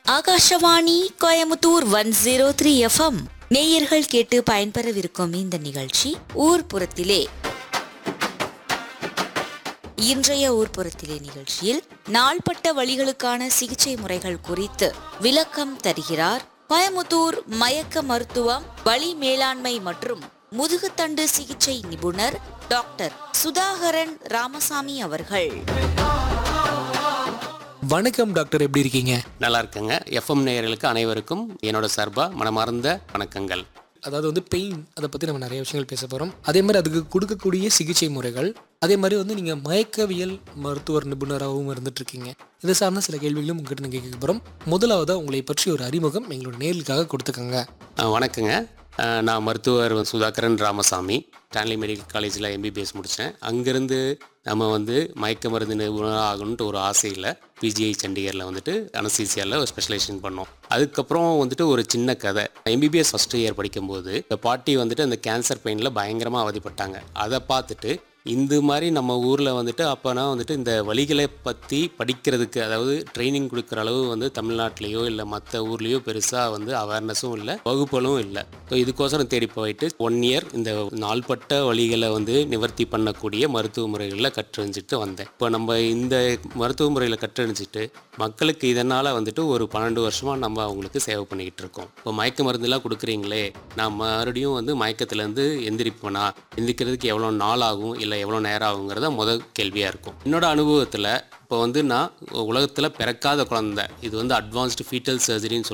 Akashvani Coimbatore one zero three FM நேயர்கள் கேட்டு பயன்பெறவிருக்கும் இந்த நிகழ்ச்சி ஊர்ப்புறத்திலே இன்றைய ஊர்ப்புறத்திலே நிகழ்ச்சியில் நாள்பட்ட வழிகளுக்கான சிகிச்சை முறைகள் குறித்து விளக்கம் தருகிறார் கோயமுத்தூர் மயக்க மருத்துவம் வலி மேலாண்மை மற்றும் முதுகுத்தண்டு சிகிச்சை நிபுணர் டாக்டர் சுதாகரன் ராமசாமி அவர்கள் வணக்கம் டாக்டர் எப்படி இருக்கீங்க நல்லா இருக்குங்க எஃப்எம் நேயர்களுக்கு அனைவருக்கும் என்னோட சார்பாக மனமார்ந்த வணக்கங்கள் அதாவது வந்து பெயின் அதை பற்றி நம்ம நிறைய விஷயங்கள் பேச போகிறோம் அதே மாதிரி அதுக்கு கொடுக்கக்கூடிய சிகிச்சை முறைகள் அதே மாதிரி வந்து நீங்கள் மயக்கவியல் மருத்துவர் நிபுணராகவும் இருந்துட்டு இருக்கீங்க இது சார்ந்த சில கேள்விகளும் உங்ககிட்ட நீங்கள் கேட்க போகிறோம் முதலாவதாக உங்களை பற்றி ஒரு அறிமுகம் எங்களோட நேர்களுக்காக கொடுத்துக்கோங்க அஹ் வணக்கங்க அஹ் நான் மருத்துவர் சுதாகரன் ராமசாமி ஸ்டான்லி மெடிக்கல் காலேஜில் எம்பிபிஎஸ் முடித்தேன் அங்கேருந்து நம்ம வந்து மயக்க மருந்து நிபுணர் ஆகணுன்ட்டு ஒரு ஆசையில் பிஜிஐ சண்டிகரில் வந்துட்டு அனசீசியாவில் ஒரு ஸ்பெஷலைசேஷன் பண்ணோம் அதுக்கப்புறம் வந்துட்டு ஒரு சின்ன கதை எம்பிபிஎஸ் ஃபஸ்ட் இயர் படிக்கும்போது இந்த பாட்டி வந்துட்டு அந்த கேன்சர் பெயினில் பயங்கரமாக அவதிப்பட்டாங்க அதை பார்த்துட்டு இந்த மாதிரி நம்ம ஊரில் வந்துட்டு அப்போனா வந்துட்டு இந்த வழிகளை பற்றி படிக்கிறதுக்கு அதாவது ட்ரைனிங் கொடுக்குற அளவு வந்து தமிழ்நாட்டிலேயோ இல்லை மற்ற ஊர்லேயோ பெருசாக வந்து அவேர்னஸும் இல்லை வகுப்புகளும் இல்லை ஸோ இதுக்கோசரம் தேடி போயிட்டு ஒன் இயர் இந்த நாள்பட்ட வழிகளை வந்து நிவர்த்தி பண்ணக்கூடிய மருத்துவ முறைகளில் கற்றறிஞ்சிட்டு வந்தேன் இப்போ நம்ம இந்த மருத்துவ முறையில் கற்றறிஞ்சிட்டு மக்களுக்கு இதனால் வந்துட்டு ஒரு பன்னெண்டு வருஷமாக நம்ம அவங்களுக்கு சேவை பண்ணிக்கிட்டு இருக்கோம் இப்போ மயக்க மருந்துலாம் கொடுக்குறீங்களே நான் மறுபடியும் வந்து மயக்கத்துலேருந்து எந்திரிப்பேனா எந்திரிக்கிறதுக்கு எவ்வளோ நாள் ஆகும் இல்லை எவ்வளோ நேரம் ஆகுங்கிறத முதல் கேள்வியாக இருக்கும் என்னோட அனுபவத்தில் இப்போ வந்து நான் உலகத்தில் பிறக்காத குழந்தை இது வந்து அட்வான்ஸ்டு ஃபீட்டல் சர்ஜரின்னு